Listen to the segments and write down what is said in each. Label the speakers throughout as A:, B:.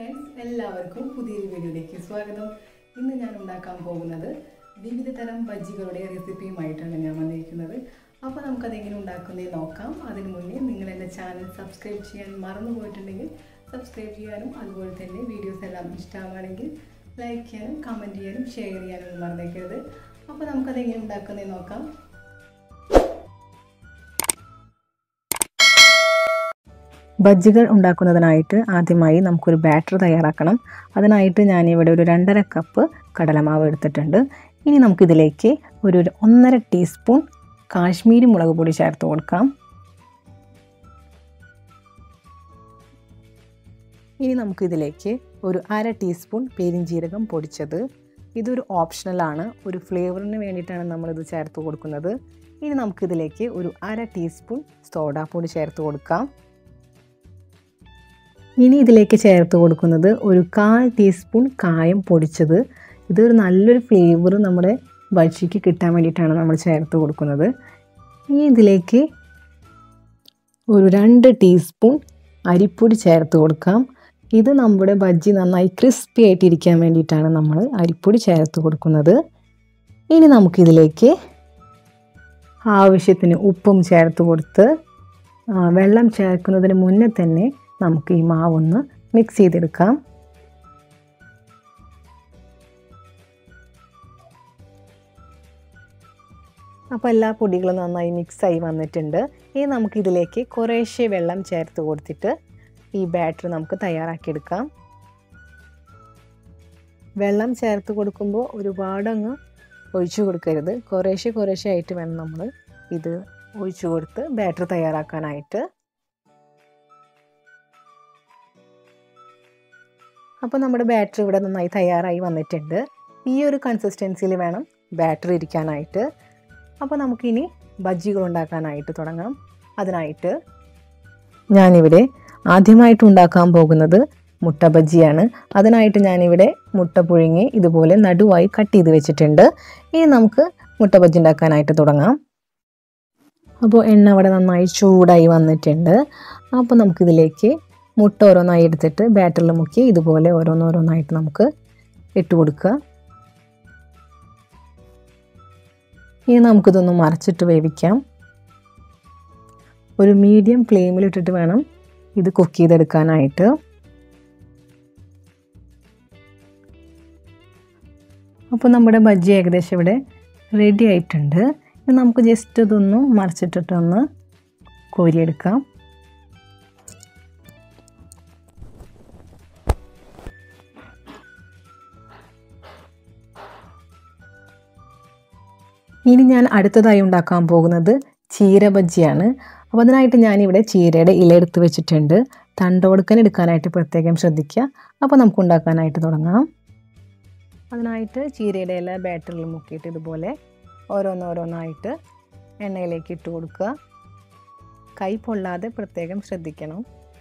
A: friends എല്ലാവർക്കും പുതിയൊരു വീഡിയോയിലേക്ക് സ്വാഗതം ഇന്ന് ഞാൻ ഉണ്ടാക്കാൻ പോകുന്നത് വിവിധ തരം ബജ്ജികളുടെ റെസിപ്പിയുമായിട്ടാണ് ഞാൻ വന്നിരിക്കുന്നത് അപ്പോൾ നമുക്കതെങ്ങനെ ഉണ്ടാക്കുന്നത് നോക്കാം അതിന് മുന്നേ നിങ്ങൾ എൻ്റെ ചാനൽ സബ്സ്ക്രൈബ് ചെയ്യാൻ മറന്നു പോയിട്ടുണ്ടെങ്കിൽ സബ്സ്ക്രൈബ് ചെയ്യാനും അതുപോലെ തന്നെ വീഡിയോസ് എല്ലാം ഇഷ്ടമാണെങ്കിൽ ലൈക്ക് ചെയ്യാനും കമൻറ്റ് ചെയ്യാനും ഷെയർ ചെയ്യാനും മറന്നേക്കരുത് അപ്പോൾ നമുക്കതെങ്ങനെ ഉണ്ടാക്കുന്നത് നോക്കാം
B: ബജ്ജികൾ ഉണ്ടാക്കുന്നതിനായിട്ട് ആദ്യമായി നമുക്കൊരു ബാറ്റർ തയ്യാറാക്കണം അതിനായിട്ട് ഞാനിവിടെ ഒരു രണ്ടര കപ്പ് കടലമാവ് എടുത്തിട്ടുണ്ട് ഇനി നമുക്കിതിലേക്ക് ഒരു ഒന്നര ടീസ്പൂൺ കാശ്മീരി മുളക് പൊടി ചേർത്ത് കൊടുക്കാം ഇനി നമുക്കിതിലേക്ക് ഒരു അര ടീസ്പൂൺ പെരിഞ്ജീരകം പൊടിച്ചത് ഇതൊരു ഓപ്ഷണലാണ് ഒരു ഫ്ലേവറിന് വേണ്ടിയിട്ടാണ് നമ്മളിത് ചേർത്ത് കൊടുക്കുന്നത് ഇനി നമുക്കിതിലേക്ക് ഒരു അര ടീസ്പൂൺ സോഡാപ്പൊടി ചേർത്ത് കൊടുക്കാം ഇനി ഇതിലേക്ക് ചേർത്ത് കൊടുക്കുന്നത് ഒരു കാൽ ടീസ്പൂൺ കായം പൊടിച്ചത് ഇതൊരു നല്ലൊരു ഫ്ലേവർ നമ്മുടെ ബജ്ജിക്ക് കിട്ടാൻ വേണ്ടിയിട്ടാണ് നമ്മൾ ചേർത്ത് കൊടുക്കുന്നത് ഇനി ഇതിലേക്ക് ഒരു രണ്ട് ടീസ്പൂൺ അരിപ്പൊടി ചേർത്ത് കൊടുക്കാം ഇത് നമ്മുടെ ബജ്ജി നന്നായി ക്രിസ്പി ആയിട്ടിരിക്കാൻ വേണ്ടിയിട്ടാണ് നമ്മൾ അരിപ്പൊടി ചേർത്ത് കൊടുക്കുന്നത് ഇനി നമുക്കിതിലേക്ക് ആവശ്യത്തിന് ഉപ്പും ചേർത്ത് കൊടുത്ത് വെള്ളം ചേർക്കുന്നതിന് മുന്നേ തന്നെ നമുക്ക് ഈ മാവൊന്ന് മിക്സ് ചെയ്തെടുക്കാം അപ്പോൾ എല്ലാ പൊടികളും നന്നായി മിക്സായി വന്നിട്ടുണ്ട് ഇനി നമുക്കിതിലേക്ക് കുറേശ്ശെ വെള്ളം ചേർത്ത് കൊടുത്തിട്ട് ഈ ബാറ്റർ നമുക്ക് തയ്യാറാക്കിയെടുക്കാം വെള്ളം ചേർത്ത് കൊടുക്കുമ്പോൾ ഒരുപാടങ്ങ് ഒഴിച്ചു കൊടുക്കരുത് കുറേശ്ശെ കുറേശ്ശെ ആയിട്ട് വേണം നമ്മൾ ഇത് ഒഴിച്ചു കൊടുത്ത് ബാറ്റർ തയ്യാറാക്കാനായിട്ട് അപ്പോൾ നമ്മുടെ ബാറ്ററി ഇവിടെ നന്നായി തയ്യാറായി വന്നിട്ടുണ്ട് ഈ ഒരു കൺസിസ്റ്റൻസിയിൽ വേണം ബാറ്ററി ഇരിക്കാനായിട്ട് അപ്പോൾ നമുക്കിനി ബജ്ജികൾ ഉണ്ടാക്കാനായിട്ട് തുടങ്ങാം അതിനായിട്ട് ഞാനിവിടെ ആദ്യമായിട്ട് ഉണ്ടാക്കാൻ പോകുന്നത് മുട്ട ബജ്ജിയാണ് അതിനായിട്ട് ഞാനിവിടെ മുട്ട പുഴുങ്ങി ഇതുപോലെ നടുവായി കട്ട് ചെയ്ത് വെച്ചിട്ടുണ്ട് ഇനി നമുക്ക് മുട്ട ബജ്ജി ഉണ്ടാക്കാനായിട്ട് തുടങ്ങാം അപ്പോൾ എണ്ണ അവിടെ നന്നായി ചൂടായി വന്നിട്ടുണ്ട് അപ്പോൾ നമുക്കിതിലേക്ക് മുട്ട ഓരോന്നായി എടുത്തിട്ട് ബാറ്ററിൽ മുക്കി ഇതുപോലെ ഓരോന്നോരോന്നായിട്ട് നമുക്ക് ഇട്ട് കൊടുക്കുക ഇനി നമുക്കിതൊന്ന് മറച്ചിട്ട് വേവിക്കാം ഒരു മീഡിയം ഫ്ലെയിമിലിട്ടിട്ട് വേണം ഇത് കുക്ക് ചെയ്തെടുക്കാനായിട്ട് അപ്പോൾ നമ്മുടെ ബജ്ജി ഏകദേശം ഇവിടെ റെഡി ആയിട്ടുണ്ട് ഇനി നമുക്ക് ജസ്റ്റ് ഇതൊന്ന് മറിച്ചിട്ടിട്ടൊന്ന് കോരിയെടുക്കാം ഇനി ഞാൻ അടുത്തതായി ഉണ്ടാക്കാൻ പോകുന്നത് ചീര ബജ്ജിയാണ് അപ്പോൾ അതിനായിട്ട് ഞാനിവിടെ ചീരയുടെ ഇല എടുത്ത് വെച്ചിട്ടുണ്ട് തണ്ടോടുക്കൻ എടുക്കാനായിട്ട് പ്രത്യേകം ശ്രദ്ധിക്കുക അപ്പോൾ നമുക്ക് ഉണ്ടാക്കാനായിട്ട് തുടങ്ങാം അതിനായിട്ട് ചീരയുടെ ഇല ബാറ്ററിൽ മുക്കിയിട്ട് ഇതുപോലെ ഓരോന്നോരോന്നായിട്ട് എണ്ണയിലേക്ക് ഇട്ട് കൊടുക്കുക കൈ പൊള്ളാതെ പ്രത്യേകം ശ്രദ്ധിക്കണം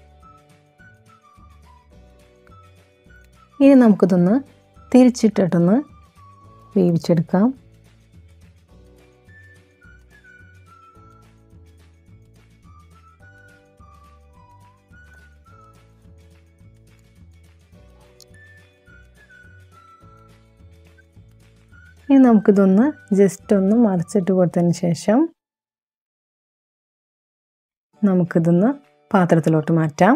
B: ഇനി നമുക്കിതൊന്ന് തിരിച്ചിട്ടിട്ടൊന്ന് വേവിച്ചെടുക്കാം ഇനി നമുക്കിതൊന്ന് ജസ്റ്റ് ഒന്ന് മറിച്ചിട്ട് കൊടുത്തതിന് ശേഷം നമുക്കിതൊന്ന് പാത്രത്തിലോട്ട് മാറ്റാം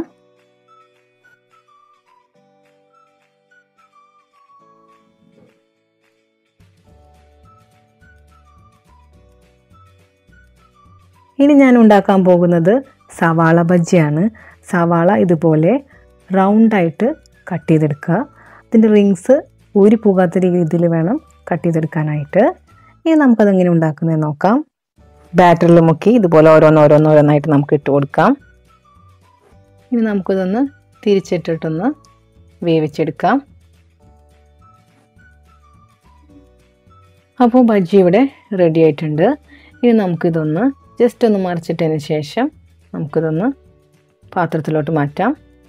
B: ഇനി ഞാൻ ഉണ്ടാക്കാൻ പോകുന്നത് സവാള ബജ്ജിയാണ് സവാള ഇതുപോലെ റൗണ്ടായിട്ട് കട്ട് ചെയ്തെടുക്കുക അതിൻ്റെ റിങ്സ് ഊരി പോകാത്ത രീതിയിൽ വേണം കട്ട് ചെയ്തെടുക്കാനായിട്ട് ഇനി നമുക്കതെങ്ങനെ ഉണ്ടാക്കുന്നത് നോക്കാം ബാറ്ററിൽ മുക്കി ഇതുപോലെ ഓരോന്നോരോന്നോരോന്നായിട്ട് നമുക്ക് ഇട്ട് കൊടുക്കാം ഇനി നമുക്കിതൊന്ന് തിരിച്ചിട്ടിട്ടൊന്ന് വേവിച്ചെടുക്കാം അപ്പോൾ ബജ്ജി ഇവിടെ റെഡി ആയിട്ടുണ്ട് ഇനി നമുക്കിതൊന്ന് ജസ്റ്റ് ഒന്ന് മറിച്ചിട്ടതിന് ശേഷം നമുക്കിതൊന്ന് പാത്രത്തിലോട്ട് മാറ്റാം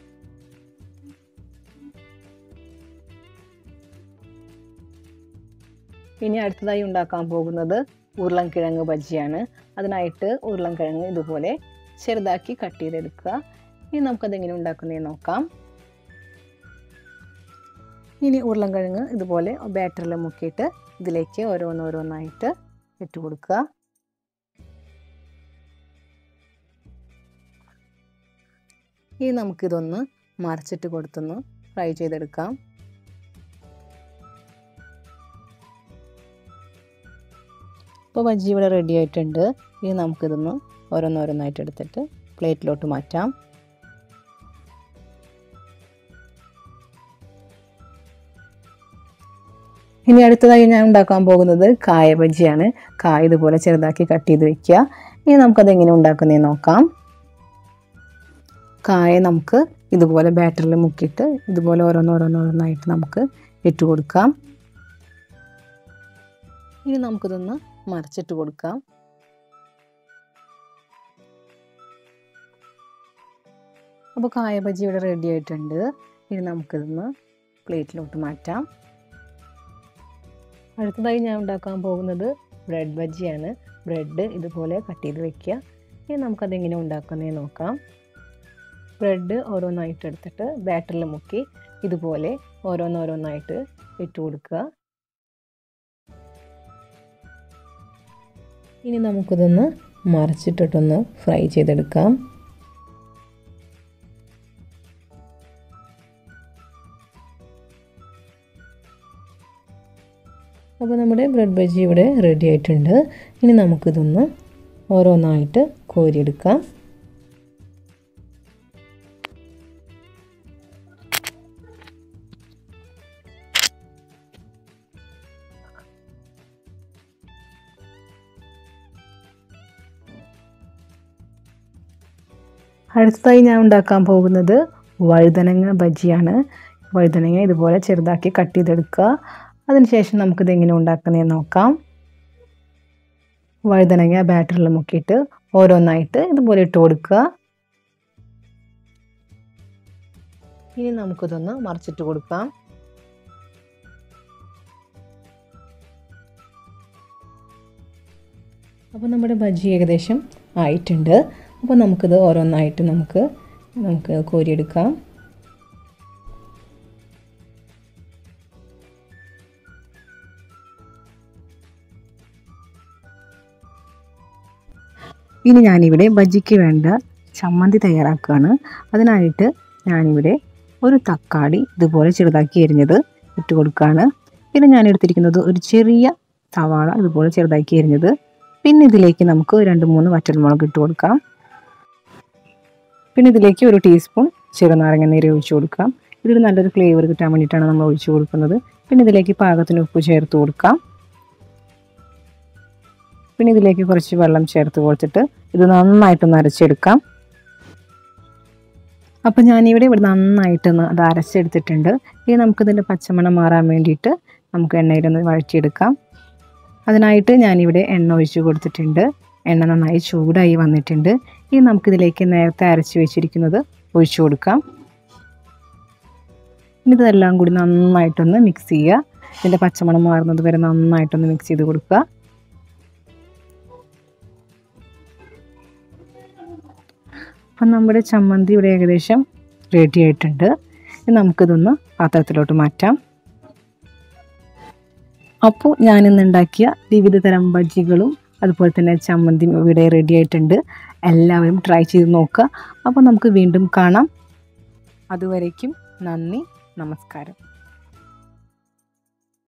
B: ഇനി അടുത്തതായി ഉണ്ടാക്കാൻ പോകുന്നത് ഉരുളൻകിഴങ്ങ് ബജ്ജിയാണ് അതിനായിട്ട് ഉരുളൻകിഴങ്ങ് ഇതുപോലെ ചെറുതാക്കി കട്ട് ചെയ്തെടുക്കുക ഇനി നമുക്കതെങ്ങനെ ഉണ്ടാക്കുന്നതെന്ന് നോക്കാം ഇനി ഉരുളൻകിഴങ്ങ് ഇതുപോലെ ബാറ്ററിൽ മുക്കിയിട്ട് ഇതിലേക്ക് ഓരോന്നോരോന്നായിട്ട് ഇട്ട് കൊടുക്കുക ഇനി നമുക്കിതൊന്ന് മറിച്ചിട്ട് കൊടുത്തൊന്ന് ഫ്രൈ ചെയ്തെടുക്കാം ഇപ്പോൾ ബജ്ജി ഇവിടെ റെഡി ആയിട്ടുണ്ട് ഇനി നമുക്കിതൊന്ന് ഓരോന്നോരോന്നായിട്ട് എടുത്തിട്ട് പ്ലേറ്റിലോട്ട് മാറ്റാം ഇനി അടുത്തതായി ഞാൻ ഉണ്ടാക്കാൻ പോകുന്നത് കായ ബജ്ജിയാണ് കായ ഇതുപോലെ ചെറുതാക്കി കട്ട് ചെയ്ത് വെക്കുക ഇനി നമുക്കത് എങ്ങനെ ഉണ്ടാക്കുന്നതെന്ന് നോക്കാം കായ നമുക്ക് ഇതുപോലെ ബാറ്ററിൽ മുക്കിയിട്ട് ഇതുപോലെ ഓരോന്നോരോന്നോരോന്നായിട്ട് നമുക്ക് ഇട്ട് കൊടുക്കാം ഇനി നമുക്കിതൊന്ന് മറിച്ചിട്ട് കൊടുക്കാം അപ്പോൾ കായ ബജ്ജി ഇവിടെ റെഡി ആയിട്ടുണ്ട് ഇനി നമുക്കിതൊന്ന് പ്ലേറ്റിലോട്ട് മാറ്റാം അടുത്തതായി ഞാൻ ഉണ്ടാക്കാൻ പോകുന്നത് ബ്രെഡ് ബജ്ജിയാണ് ബ്രെഡ് ഇതുപോലെ കട്ട് ചെയ്ത് വെക്കുക ഇനി നമുക്കതെങ്ങനെ ഉണ്ടാക്കുന്നതെന്ന് നോക്കാം ബ്രെഡ് ഓരോന്നായിട്ട് എടുത്തിട്ട് ബാറ്ററിൽ മുക്കി ഇതുപോലെ ഓരോന്നോരോന്നായിട്ട് ഇട്ട് കൊടുക്കുക ഇനി നമുക്കിതൊന്ന് മറിച്ചിട്ടിട്ടൊന്ന് ഫ്രൈ ചെയ്തെടുക്കാം അപ്പോൾ നമ്മുടെ ബ്രെഡ് ബജി ഇവിടെ റെഡി ആയിട്ടുണ്ട് ഇനി നമുക്കിതൊന്ന് ഓരോന്നായിട്ട് കോരിയെടുക്കാം അടുത്തതായി ഞാൻ ഉണ്ടാക്കാൻ പോകുന്നത് വഴുതനങ്ങ ബജിയാണ് വഴുതനങ്ങ ഇതുപോലെ ചെറുതാക്കി കട്ട് ചെയ്തെടുക്കുക അതിനുശേഷം നമുക്കിത് എങ്ങനെ ഉണ്ടാക്കുന്നതെന്ന് നോക്കാം വഴുതനങ്ങ ബാറ്ററിൽ മുക്കിയിട്ട് ഓരോന്നായിട്ട് ഇതുപോലെ ഇട്ട് കൊടുക്കുക ഇനി നമുക്കിതൊന്ന് മറിച്ചിട്ട് കൊടുക്കാം അപ്പോൾ നമ്മുടെ ബജി ഏകദേശം ആയിട്ടുണ്ട് അപ്പോൾ നമുക്കിത് ഓരോന്നായിട്ട് നമുക്ക് നമുക്ക് കോരിയെടുക്കാം ഇനി ഞാനിവിടെ ബജിക്ക് വേണ്ട ചമ്മന്തി തയ്യാറാക്കുകയാണ് അതിനായിട്ട് ഞാനിവിടെ ഒരു തക്കാളി ഇതുപോലെ ചെറുതാക്കി എരിഞ്ഞത് ഇട്ട് കൊടുക്കുകയാണ് പിന്നെ ഞാൻ എടുത്തിരിക്കുന്നത് ഒരു ചെറിയ സവാള ഇതുപോലെ ചെറുതാക്കി എരിഞ്ഞത് പിന്നെ ഇതിലേക്ക് നമുക്ക് രണ്ട് മൂന്ന് വറ്റൽമുളക് ഇട്ട് കൊടുക്കാം പിന്നെ ഇതിലേക്ക് ഒരു ടീസ്പൂൺ ചെറുനാരങ്ങ നീര് ഒഴിച്ചു കൊടുക്കാം ഇതൊരു നല്ലൊരു ഫ്ലേവർ കിട്ടാൻ വേണ്ടിയിട്ടാണ് നമ്മൾ ഒഴിച്ചു കൊടുക്കുന്നത് പിന്നെ ഇതിലേക്ക് പാകത്തിന് ഉപ്പ് ചേർത്ത് കൊടുക്കാം പിന്നെ ഇതിലേക്ക് കുറച്ച് വെള്ളം ചേർത്ത് കൊടുത്തിട്ട് ഇത് നന്നായിട്ടൊന്ന് അരച്ചെടുക്കാം അപ്പം ഞാനിവിടെ ഇവിടെ നന്നായിട്ടൊന്ന് അത് അരച്ചെടുത്തിട്ടുണ്ട് ഇനി നമുക്കിതിൻ്റെ പച്ചമണം മാറാൻ വേണ്ടിയിട്ട് നമുക്ക് എണ്ണയിലൊന്ന് വഴറ്റിയെടുക്കാം അതിനായിട്ട് ഞാനിവിടെ എണ്ണ ഒഴിച്ച് കൊടുത്തിട്ടുണ്ട് എണ്ണ നന്നായി ചൂടായി വന്നിട്ടുണ്ട് ഇനി നമുക്കിതിലേക്ക് നേരത്തെ അരച്ച് വെച്ചിരിക്കുന്നത് ഒഴിച്ചു കൊടുക്കാം ഇനി ഇതെല്ലാം കൂടി നന്നായിട്ടൊന്ന് മിക്സ് ചെയ്യുക ഇതിൻ്റെ പച്ചമണം മാറുന്നത് വരെ നന്നായിട്ടൊന്ന് മിക്സ് ചെയ്ത് കൊടുക്കുക അപ്പം നമ്മുടെ ചമ്മന്തി ഇവിടെ ഏകദേശം റെഡി ആയിട്ടുണ്ട് ഇനി നമുക്കിതൊന്ന് പാത്രത്തിലോട്ട് മാറ്റാം അപ്പോൾ ഞാനിന്ന് ഉണ്ടാക്കിയ വിവിധ തരം ബജ്ജികളും അതുപോലെ തന്നെ ചമ്മന്തിയും ഇവിടെ റെഡി ആയിട്ടുണ്ട് എല്ലാവരും ട്രൈ ചെയ്ത് നോക്കുക അപ്പോൾ നമുക്ക് വീണ്ടും കാണാം അതുവരേക്കും നന്ദി നമസ്കാരം